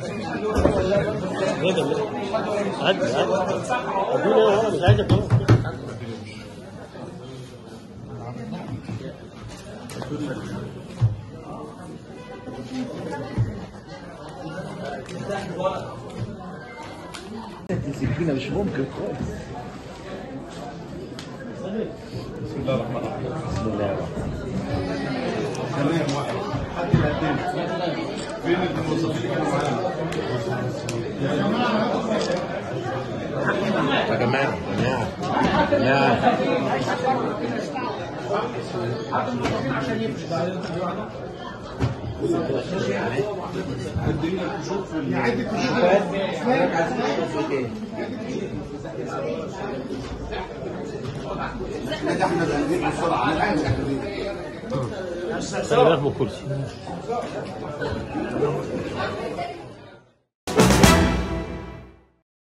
عدي عدي اديني انا مش عايزك خلاص السكينة مش ممكن خالص بسم الله الرحمن الرحيم بسم الله الرحمن تمام واحد حد القدام فين الموظفين كانوا معانا يا جماعة يا جماعة يا الدنيا تشوف ال- ده احنا بنجيب بسرعه انا عايز احنا خلي بالك من الكرسي